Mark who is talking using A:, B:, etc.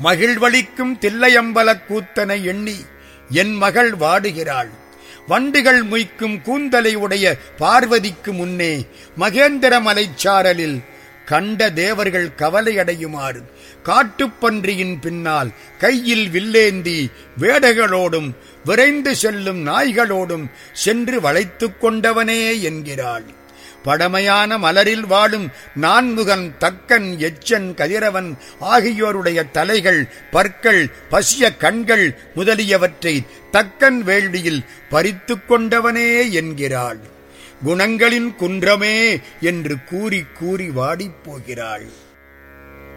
A: மகிழ்வளிக்கும் தில்லையம்பலக் கூத்தனை எண்ணி என் மகள் வாடுகிறாள் வண்டுகள் மொய்க்கும் கூந்தலை உடைய பார்வதிக்கு முன்னே மகேந்திர மலைச்சாரலில் கண்ட தேவர்கள் கவலையடையுமாறு காட்டுப்பன்றியின் பின்னால் கையில் வில்லேந்தி வேடைகளோடும் விரைந்து செல்லும் நாய்களோடும் சென்று வளைத்துக் கொண்டவனே என்கிறாள் படமையான மலரில் வாழும் நான்முகன் தக்கன் எச்சன் கதிரவன் ஆகியோருடைய தலைகள் பற்கள் பசிய கண்கள் முதலியவற்றை தக்கன் வேள்வியில் பறித்துக் கொண்டவனே என்கிறாள் குணங்களின் குன்றமே என்று கூறி கூறி வாடிப் போகிறாள்